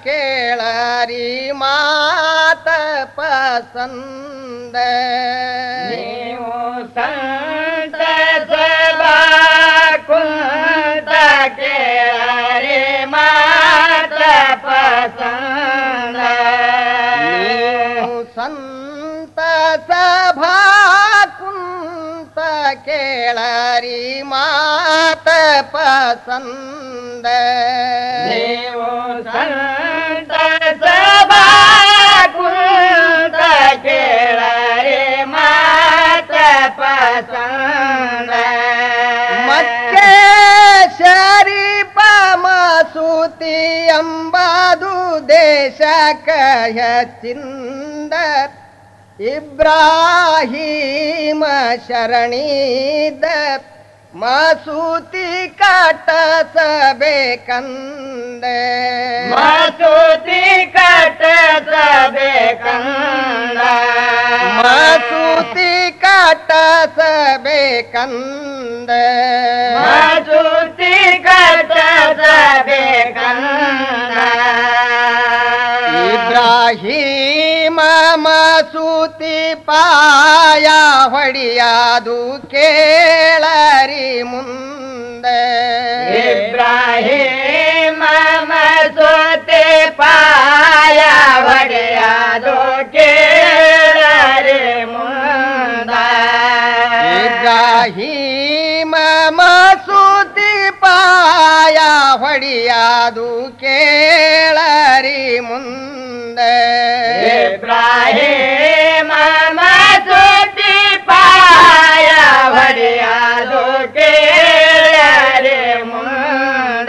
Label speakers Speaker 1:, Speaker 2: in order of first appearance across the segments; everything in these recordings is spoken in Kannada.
Speaker 1: ಕೇಳರಿ ಮಾತ ಪಸಂದ
Speaker 2: ನೀವು ಸಂತ ಸಭಾ ಕುಂತ ಕೇಳರೆ ಮಾತ ಪಸಂದ
Speaker 1: ನೀವು ಸಂತ ಸಭಾ ಕುಂತ ಕೇಳರಿ ಮಾತ ಪಸಂದ
Speaker 2: ನೀವು ಸಂತ ಸಭಾ ಕುಂತ ಕೇಳರೆ ಮಾತ ಪಸಂದ
Speaker 1: ಮಕ್ಕೆ ಶರೀಪ ಮಸೂತಿ ಎಂಬದು ದೇಶ ಹೆಚ್ಚಿಂದ ಇಬ್ರಾಹಿಮ ಶರಣೀದ ಮಸೂತಿ ಕಟ್ಟಸಬೇಕಂದೆ
Speaker 2: ಮಸೂತಿ ಕಟ್ಟಸಬೇಕಂದ
Speaker 1: ಮಸೂತಿ ಕಟ್ಟಸಬೇಕಂದೆ
Speaker 2: ಮಸೂತಿ ಕಟ್ಟಸಬೇಕಂದ
Speaker 1: ಇಬ್ರಾಹಿಮ ಮಸೂತಿ ಪಾಯ ಹೊಡಿಯಾದು ಕೇಳರಿ ಮುಂದೆ
Speaker 2: ಇಬ್ರಾಹಿಮ ಮಸೂತಿ ಪಾಯ ಹೊಡೆಯದು ಕೇಳರೆ ಮುಂದ
Speaker 1: ಇಬ್ರಾಹಿಮ ಮಸೂತಿ ಪಾಯ ಹೊಡಿಯಾದು ಕೇಳರಿ ಮುಂದೆ
Speaker 2: ಇಬ್ರಾಹಿಮ ಮಸೂತಿ ಪಾಯ ಹೊಡೆಯದು ಕೇಳರೆ ಮುಂದ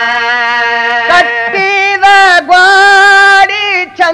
Speaker 1: ಕಟ್ಟಿದ ಗ್ವಾಡಿ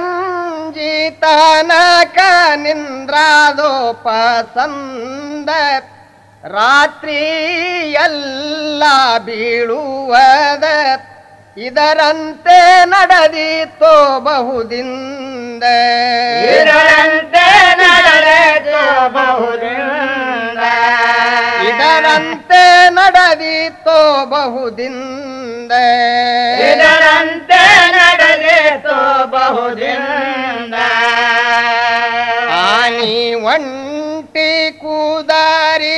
Speaker 1: ಚಂಜಿತನಕ ನಿಂದ್ರಾದೋ ಪಸಂದ ರಾತ್ರಿ ಎಲ್ಲ ಬೀಳುವದ ಇದರಂತೆ ನಡೆದಿತೋ ಬಹುದಿಂದ
Speaker 2: ಇದರಂತೆ ನಡೆದು ಬಹುದಿಂದ
Speaker 1: ಇದರಂತೆ ನಡೆದಿತೋ ಬಹುದಿಂದ
Speaker 2: ಇದರಂತೆ ನಡೆದಿತು ಬಹುದಿಂದ
Speaker 1: ಆನಿ ಒಂಟಿ ಕೂದಾರಿ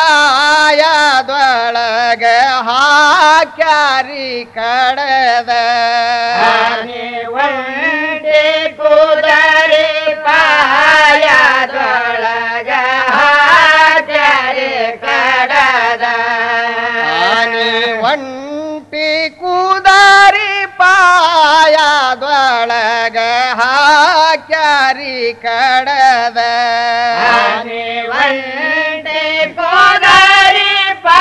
Speaker 1: ಪಾಯದೊಳಗ ಹಾಕ್ಯಾರಿ ಕಡದ
Speaker 2: ಆನೆ ಒಂಟಿ ಕುದರೆ ಪಾಯದೊಳಗ ಹಾಕ್ಯಾರೆ ಕಡದ
Speaker 1: ಆನಿ ಒಂಟಿ ಕೂದಾರಿ ಪಾಯದೊಳಗ ಹಾಕ್ಯಾರಿ ಕಡದ
Speaker 2: ಆನೆ ಒಂಟಿ ಕುದರೆ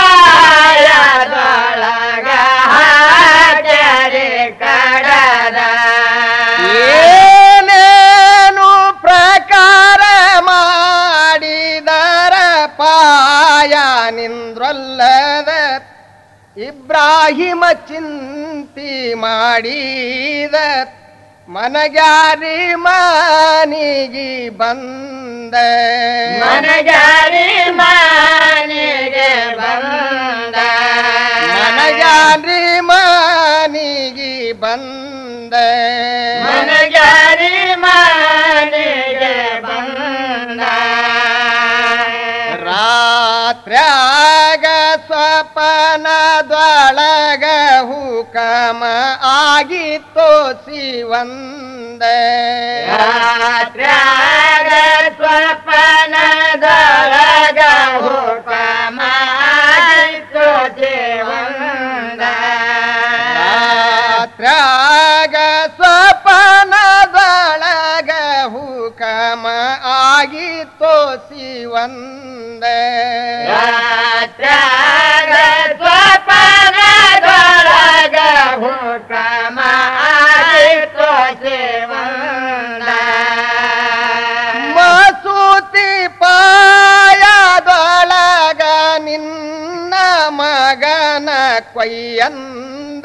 Speaker 2: ಪಾಯದೊಳಗ ಹಾಕ್ಯಾರೆ ಕಡದ
Speaker 1: ಏನೇನು ಪ್ರಕಾರ ಮಾಡಿದರ ಪಾಯ ನಿಂದ್ರಲ್ಲದ ಇಬ್ರಾಹಿಮ ಚಿಂತಿ ಮಾಡಿದ ಮನಗ್ಯಾರಿ ಮನಿಗಿ ಬಂದ
Speaker 2: ಮನಗಾರಿ ಮನೆಗೆ ಬಂದ
Speaker 1: ಮನಗ್ಯಾರಿ ಮನಿಗಿ ಬಂದ
Speaker 2: ಮನಗಾರಿ ಮನೆಗೆ ಬಂದ
Speaker 1: ರಾತ್ರ್ಯಾಗ ಸ್ವಪನದೊಳಗ ಹುಕಮ ಆಗಿತ್ತೋ ಶಿವಂದ
Speaker 2: ರಾತ್ರ್ಯಾಗ ಸ್ವಪ್ನದೊಳಗ ಹುಕಮಾಯಿತು ದೇವಂದ
Speaker 1: ರಾತ್ರ್ಯಾಗ ಸ್ವಪನದೊಳಗ ಹುಕಮ ಆಗಿತ್ತೋ ಶಿವಂದ
Speaker 2: ರಾತ್ರ್ಯಾಗ ಸ್ವಪ್ನದೊಳಗ ಹುಕಮಾಯಿತು ದೇವಂದ
Speaker 1: ಮಸೂತಿ ಪಾಯದೊಳಗ ನಿನ್ನ ಮಗನ ಕೊಯ್ಯಂದ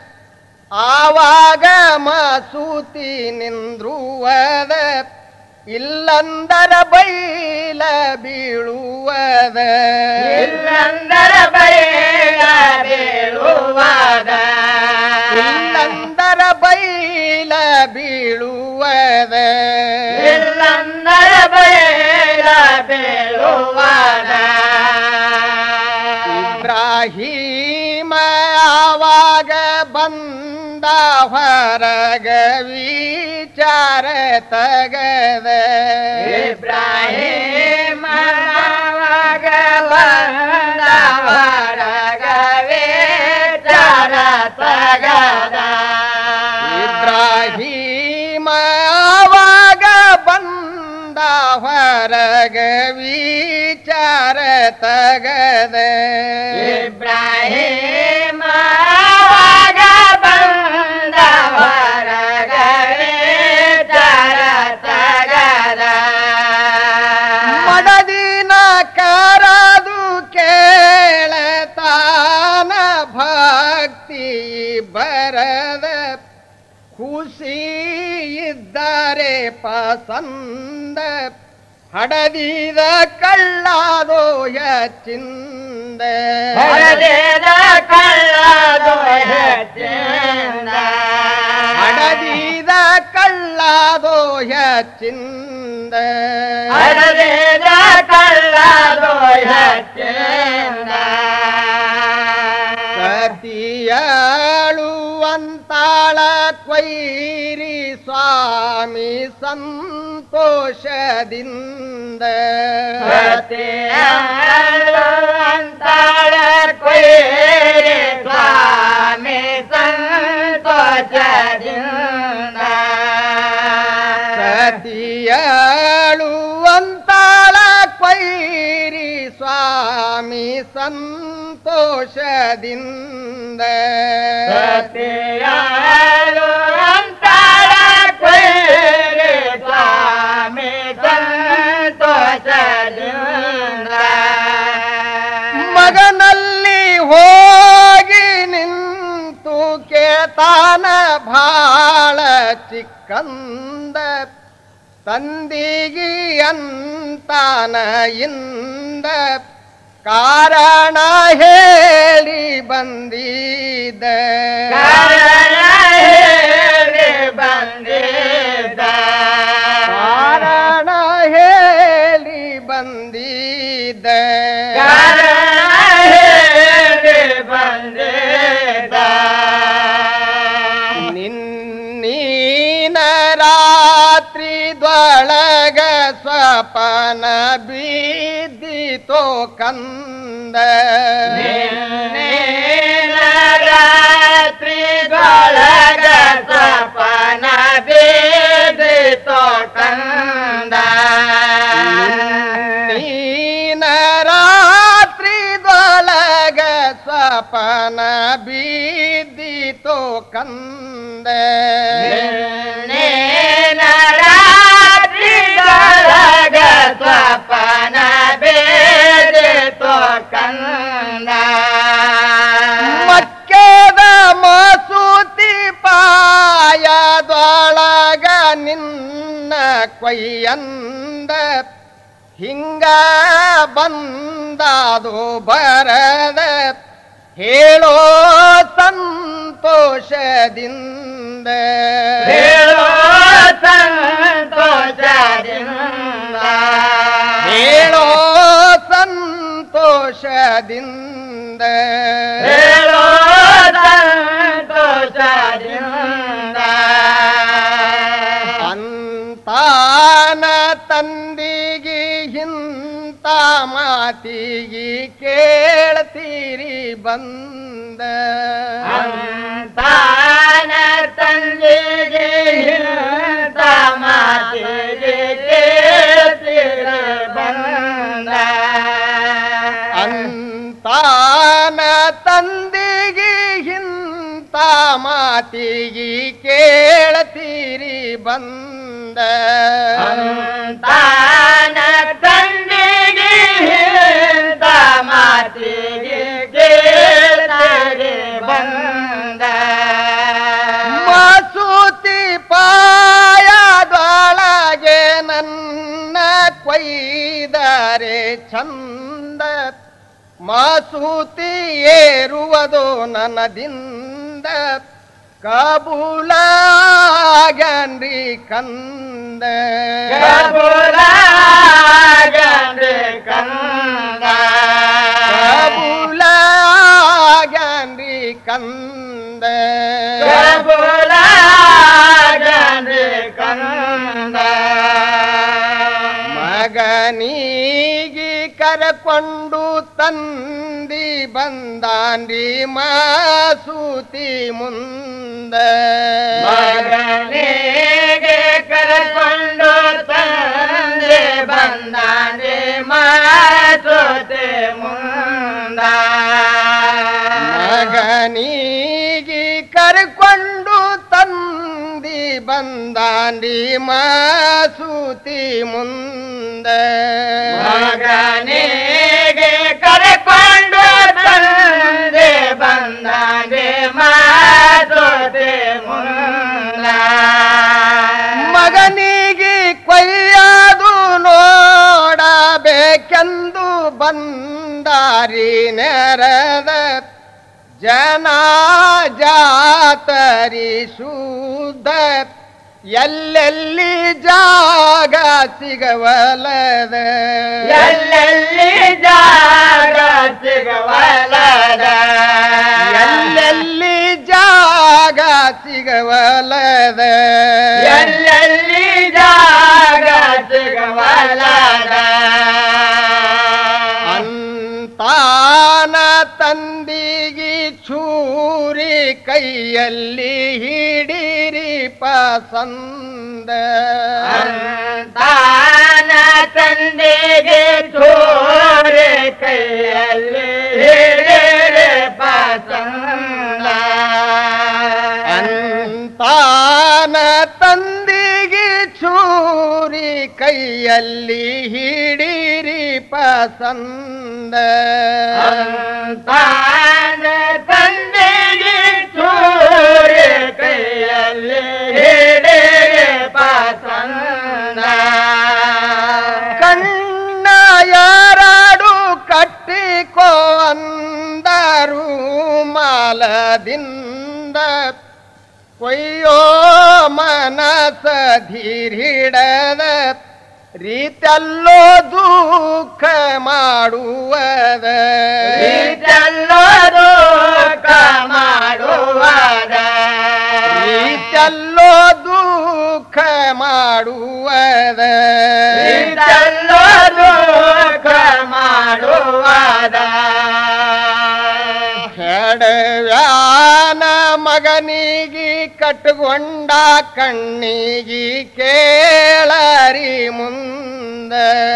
Speaker 1: ಆವಾಗ ಮಸೂತಿ ನಿಂದ್ರುವದ ಇಲ್ಲಂದರ ಬೈಲ ಬೀಳುವದ
Speaker 2: ಇಲ್ಲಂದರ ಬಯಲ ಬೀಳುವಾಗ
Speaker 1: ಇಲ್ಲಂದರ ಬೈಲ ಬಂದ ಹೊರಗ ವಿಚಾರ ತಗದ
Speaker 2: ಇಬ್ರಾಹಿಮ ನಾವಾಗ ಬಂದ ಹೊರಗವೇ ಚಾರ ತಗದ
Speaker 1: ಇಬ್ರಾಹಿಮ ಆವಾಗ ಬಂದ ಹೊರಗ ವಿಚಾರ ತಗದ
Speaker 2: ಇಬ್ರಾಹಿಮ ಆವಾಗ ಬಂದ ಹೊರಗವೇ ಚಾರ ತಗದ
Speaker 1: ಮಡದಿನ ಕರದು ಕೇಳತಾನ ಭಕ್ತಿ ಬರದ ಖುಷಿ ಇದ್ದಾರೆ ಪಸಂದ ಹಡದಿದ ಕಳ್ಳಾದೋಯ ಚಿಂದ
Speaker 2: ಹಳದೇದ ಕಳ್ಳದು ಹೆಚ್ಚಿಂದ
Speaker 1: ಹಡದಿದ ಕಳ್ಳಾದೋಯ ಚಿಂದ
Speaker 2: ಹಳದೇದ ಕಳ್ಳದು ಹೆಚ್ಚಿಂದ
Speaker 1: ಸತಿಯಳು ಅಂತಾಳ ಕ್ವೈರಿ ಸ್ವಾಮಿ ಸಂತೋಷದಿಂದ
Speaker 2: ಸತ್ಯಳು ಅಂತಾಳ ಕೊಯ್ರಿ ಸ್ವಾಮಿ ಸಂತೋಷದಿಂದ
Speaker 1: ಸತಿಯಳು ಅಂತಾಳ ಕ್ವೈರಿ ಸ್ವಾಮಿ ಸಂತೋಷದಿಂದ
Speaker 2: ಸತ್ಯಳು ಅಂತಾಳ ಕೊಯ್ರಿ ಸ್ವಾಮಿ ಸಂತೋಷದಿಂದ
Speaker 1: ಮಗನಲ್ಲಿ ಹೋಗಿ ನಿಂತು ಕೇತಾನ ಭಾಳ ಚಿಕ್ಕಂದ ತಂದಿಗಿ ಅಂತಾನ ಇಂದ ಕಾರಣ ಹೇಳಿ ಬಂದಿದ್ದ
Speaker 2: ಕಾರಣ ಹೇಳಿ ಬಂದಿದ್ದ
Speaker 1: ಕಾರಣ ಹೇಳಿ ಬಂದಿದ್ದ
Speaker 2: ಕಾರಣ ಹೇಳಿ ಬಂದಿದ್ದ
Speaker 1: ನಿನ್ನೀನ ರಾತ್ರಿದೊಳಗ ಸ್ವಪನ ಬಿದ್ದಿತೋ ಕಂದ
Speaker 2: ನಿನ್ನೇನ ರಾತ್ರಿದೊಳಗ ಸಪನ ಬೇದಿತೋ ಕಂದ
Speaker 1: ನೀನ ರಾತ್ರಿದೊಳಗ ಸ್ವಪನ ಬಿದ್ದಿತೋ ಕಂದ
Speaker 2: ನಿನ್ನೇನ ರಾತ್ರಿದೊಳಗ ಸಪನ ಬೇದಿತೋ ಕಂದ
Speaker 1: ಮಕ್ಕದ ಮಸೂತಿ ಪಾಯದೊಳಗ ನಿನ್ನ ಕೊಯ್ಯಂದ ಹಿಂಗ ಬಂದಾದು ಬರದ ಹೇಳೋ ಸಂತೋಷದಿಂದ
Speaker 2: ಹೇಳೋ ಸಂತೋಷದಿಂದ
Speaker 1: ಹೇಳೋ ಸಂತೋಷದಿಂದ
Speaker 2: ಹೇಳೋ ಸಂತೋಷದಿಂದ
Speaker 1: ಅಂತಾನ ತಂದಿಗಿ ಹಿಂತ ಮಾತಿಗಿ ಕೇಳ್ತೀರಿ ಬಂದ
Speaker 2: ಅಂತಾನ ತಂದೆಗೆ ಇಂಥ ಮಾತಿಗೆ ಕೇಳ್ತಿರ ಬಂದ
Speaker 1: ಅಂತಾನ ತಂದಿಗಿ ಹಿಂತ ಮಾತಿಗಿ ಕೇಳ್ತೀರಿ ಬಂದ
Speaker 2: ಅಂತಾನ ತಂದೆಗೆ ಇಂಥ ಮಾತಿಗೆ ಕೇಳ್ತಾರೆ ಬಂದ
Speaker 1: ಮಸೂತಿ ಪಾಯದೊಳಗೆ ನನ್ನ ಕೊಯ್ದರೆ ಚಂದ ಮಸೂತಿ ಏರುವುದು ನನ್ನದಿಂದ ಕಬೂಲಾಗನ್ರಿ ಕಂದ
Speaker 2: ಕಬುಲಾಗಂದೆ ಕಂದ
Speaker 1: ಕಬೂಲಾಗನ್ರಿ ಕಂದ
Speaker 2: ಕಬುಲಾಗಂದೆ ಕಂದ
Speaker 1: ಮಗನಿಗೆ ಕರಕೊಂಡು ತಂದಿ ಬಂದಾನ್ರಿ ಮಾಸೂತಿ ಮುಂದ
Speaker 2: ಮಗನಿಗೆ ಕರೆಕೊಂಡು ತಂದೆ ಬಂದಾನೆ ಮಾತೋತೆ ಮುಂದ
Speaker 1: ಮಗನಿಗೆ ಕರ್ಕೊಂಡು ತಂದಿ ಬಂದಾನ್ರಿ ಮಾಸೂತಿ ಮುಂದ
Speaker 2: ಮಗನಿಗೆ ಕರೆಕೊಂಡು ತಂದೆ ಬಂದಾನೆ ಮಾತೋತೆ ಮುಂದ
Speaker 1: ಮಗನಿಗೆ ಕೊಯ್ಯದು ನೋಡಬೇಕೆಂದು ಬಂದಾರಿ ನೆರದ ಜನ ಜಾತರಿ ಶುದ್ಧ ಎಲ್ಲೆಲ್ಲಿ ಜಾಗ ಸಿಗವಲದ
Speaker 2: ಎಲ್ಲೆಲ್ಲಿ ಜಾಗ ಸಿಗವಲದ
Speaker 1: ಎಲ್ಲೆಲ್ಲಿ ಜಾಗ ಸಿಗವಲದ
Speaker 2: ಎಲ್ಲೆಲ್ಲಿ ಜಾಗ ಸಿಗವಲದ
Speaker 1: ಅಂತಾನ ತಂದಿಗಿ ಚೂರಿ ಕೈಯಲ್ಲಿ ಹಿಡಿರಿ ಪಸಂದ
Speaker 2: ತಾನ ತಂದೆಗೆ ಚೋರೆ ಕೈಯಲ್ಲಿ ಹಿಡಿರೆ ಪಸಂದ
Speaker 1: ಅಂತಾನ ತಂದಿಗಿ ಚೂರಿ ಕೈಯಲ್ಲಿ ಹಿಡಿರಿ ಪಸಂದ
Speaker 2: ತಾನ ತಂದೆಗೆ ಚೋರೆ ಕೈಯಲ್ಲಿ ಹಿಡಿರೆ ಪಸಂದ
Speaker 1: ಕಣ್ಣ ಯಾರಾಡು ಕಟ್ಟಿಕೋ ಅಂದರು ಮಾಲದಿಂದ ಕೊಯ್ಯೋ ಮನಸ ಧೀರಿಡದ ರೀತಲ್ಲೋ ದುಃಖ ಮಾಡುವದ
Speaker 2: ಇದೆಲ್ಲರೂ ಮಾಡುವದ
Speaker 1: ರೀತಲ್ಲೋ ದುಃಖ ಮಾಡುವದ
Speaker 2: ಇದೆಲ್ಲರೂ ಮಾಡುವದ
Speaker 1: ಹೆಡವ್ಯಾನ ಮಗನಿಗೆ ಕಟ್ಟುಕೊಂಡ ಕಣ್ಣಿಗೆ ಕೇಳರಿ ಮುಂದ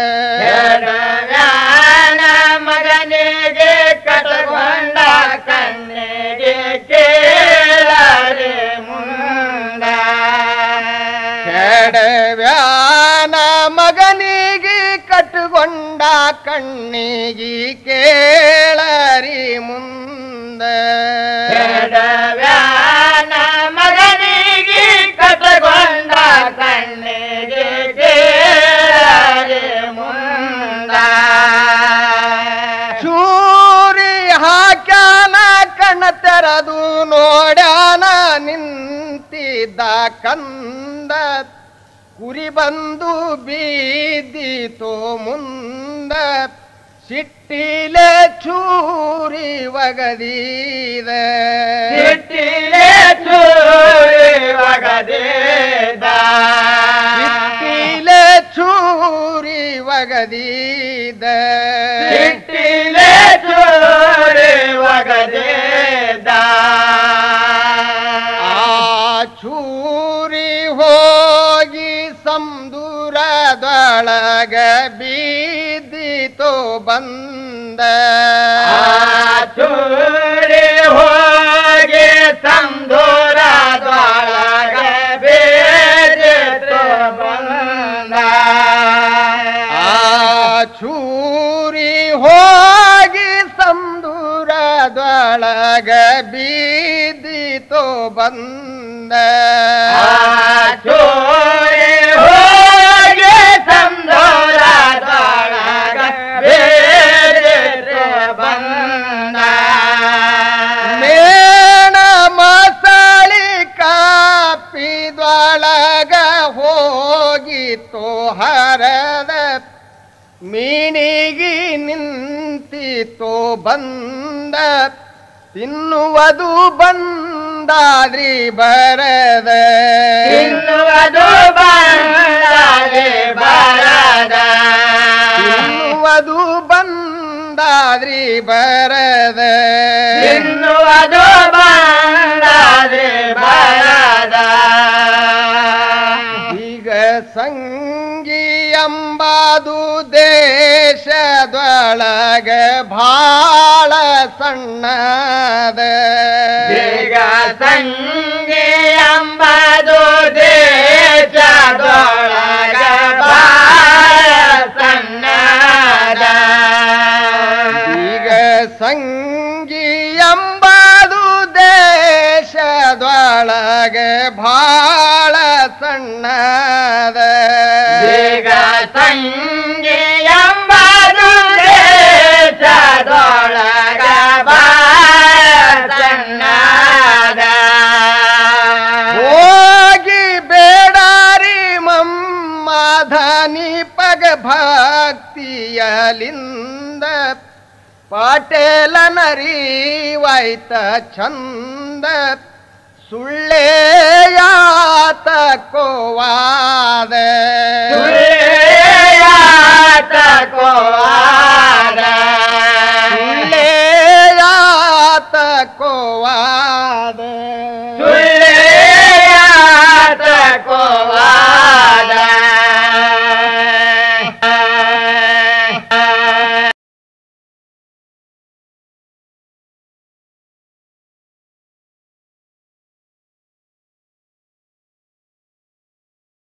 Speaker 2: ಎಡವ್ಯಾನ ಮಗನಿಗೆ ಕಟಕೊಂಡ ಕಣ್ಣಿಗೆ ಕೇಳರೆ ಮುಂದ
Speaker 1: ಹೆಡವ್ಯಾನ ಮಗನಿಗೆ ಕಟ್ಟುಕೊಂಡ ಕಣ್ಣಿಗೆ ಕೇಳರಿ ಮುಂದ
Speaker 2: ಎಡವ್ಯಾನ ಮಗನಿಗೆ ಕಟಕೊಂಡ ಕಣ್ಣಿಗೆ ಕೇಳರೆ ಮುಂದ
Speaker 1: ಚೂರಿ ಹಾಕ್ಯಾನ ಕಣ್ಣ ತೆರೆದು ನೋಡ್ಯಾನ ನಿಂತಿದ್ದ ಕಂದ ಕುರಿ ಬಂದು ಬೀದಿತೋ ಮುಂದ ಸಿಟ್ಟಿಲೆ ಚೂರಿ ಒಗದೀದ
Speaker 2: ಸಿಟ್ಟಿಲೆ ಚೂರಿ ಒಗದೇದ
Speaker 1: ಸಿಟ್ಟಿಲೆ ಚೂರಿ ಒಗದೀದ
Speaker 2: ಸಿಟ್ಟಿಲೆ ಚೂರಿ ಒಗದೇದ
Speaker 1: ಆ ಚೂರಿ ಹೋಗಿ ಸಮುದ್ರದೊಳಗ ಬೀದಿತೋ ಬಂದ
Speaker 2: ಆ ಚೂರಿ ಹೋಗಿ ಸಂದೂರದೊಳಗ ಬೇದಿತು ಬಂದ
Speaker 1: ಆ ಚೂರಿ ಹೋಗಿ ಸಮುದ್ರದೊಳಗ ಬೀದಿತೋ ಬಂದ
Speaker 2: ಆ ಚೂರಿ ಹೋಗಿ ಸಂದೂರದೊಳಗ ಬೇದಿತು ಬಂದ
Speaker 1: ಮೇಣ ಮಸಾಳಿ ಕಾಪಿದೊಳಗ ಹೋಗಿತ್ತು ಹರದ ಮೀನಿಗೆ ನಿಂತಿತು ಬಂದ ತಿನ್ನುವುದು ಬಂದಾದ್ರಿ ಬರದ
Speaker 2: ತಿನ್ನುವುದು ಬಂದಾದೆ ಬರದ
Speaker 1: ತಿನ್ನುವುದು ಬಂದಾದ್ರಿ ಬರದ
Speaker 2: ತಿನ್ನುವುದು ಬಂದಾದೆ ಬರದ
Speaker 1: ಈಗ ಸಂಗಿ ಎಂಬಾದು ದೇಶದೊಳಗ ಭಾಳ ಸಣ್ಣದ
Speaker 2: ಬೇಗ ಸಂಗಿ ಎಂಬುದು ದೇಶದೊಳಗ ಬಾಳ ಸಣ್ಣದ
Speaker 1: ಈಗ ಸಂಗಿ ಎಂಬಾದು ದೇಶದೊಳಗ ಭಾಳ ಸಣ್ಣದ
Speaker 2: ಬೇಗ ಸಂಗಿ ಎಂಬುದು ದೇಶದೊಳಗ ಬಾಳ ಸಣ್ಣದ
Speaker 1: ಹೋಗಿ ಬೇಡಾರಿ ಮಮ್ಮಧನಿ ಪಗ ಭಕ್ತಿಯಲಿಂದ ಪಾಟೇಲ ನರಿವಾಯ್ತ ಚಂದ ಸುಳ್ಳೆಯಾತ ಕೋವಾದ
Speaker 2: ಸುಳ್ಳೆಯಾತ ಕೋವಾದ
Speaker 1: ಸುಳ್ಳೆಯಾತ ಕೋವಾದ
Speaker 2: ಸುಳ್ಳೆಯಾತ ಕೋವಾದ